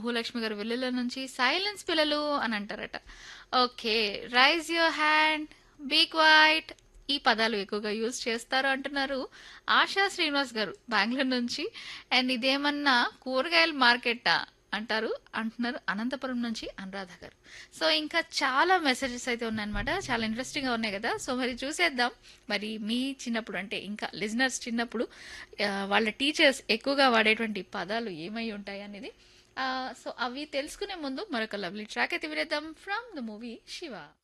భూలక్ష్మి గారు వెల్లుల నుంచి సైలెన్స్ పిల్లలు అని అంటారట okay raise your hand be quiet ఈ పదాలు ఎక్కువగా యూజ్ చేస్తారు అంటున్నారు ఆశా శ్రీనివాస్ గారు బెంగళూరు నుంచి అండ్ ఇదేమన్నా కూరగాయల మార్కెట్టా అంటారు అంటున్నారు అనంతపురం నుంచి అనురాధ గారు సో ఇంకా చాలా మెసేజెస్ అయితే ఉన్నాయన్నమాట చాలా ఇంట్రెస్టింగ్గా ఉన్నాయి కదా సో మరి చూసేద్దాం మరి మీ చిన్నప్పుడు అంటే ఇంకా లిజనర్స్ చిన్నప్పుడు ఆ, వాళ్ళ టీచర్స్ ఎక్కువగా వాడేటువంటి పదాలు ఏమై ఉంటాయి అనేది సో అవి తెలుసుకునే ముందు మరొక లవ్లీ ట్రాక్ అయితే వినేద్దాం ఫ్రమ్ ద మూవీ శివ